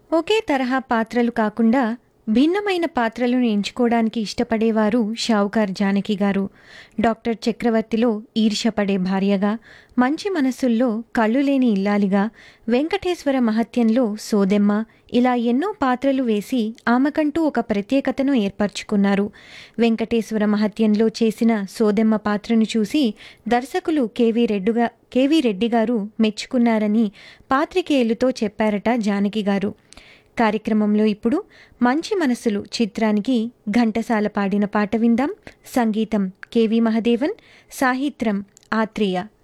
ఒకే తరహా పాత్రలు కాకుండా భిన్నమైన పాత్రలను ఎంచుకోవడానికి ఇష్టపడేవారు షావుకార్ జానకి గారు డాక్టర్ చక్రవర్తిలో ఈర్ష్యపడే భార్యగా మంచి మనసుల్లో కళ్ళు లేని ఇల్లాలిగా వెంకటేశ్వర మహత్యంలో సోదెమ్మ ఇలా ఎన్నో పాత్రలు వేసి ఆమెకంటూ ఒక ప్రత్యేకతను ఏర్పరచుకున్నారు వెంకటేశ్వర మహత్యంలో చేసిన సోదెమ్మ పాత్రను చూసి దర్శకులు కేవీ రెడ్డిగా కేవీ రెడ్డి గారు మెచ్చుకున్నారని పాత్రికేయులతో చెప్పారట జానకి గారు కార్యక్రమంలో ఇప్పుడు మంచి మనసులు చిత్రానికి ఘంటసాల పాడిన పాట విందాం సంగీతం కేవి మహదేవన్ సాహిత్యం ఆత్రేయ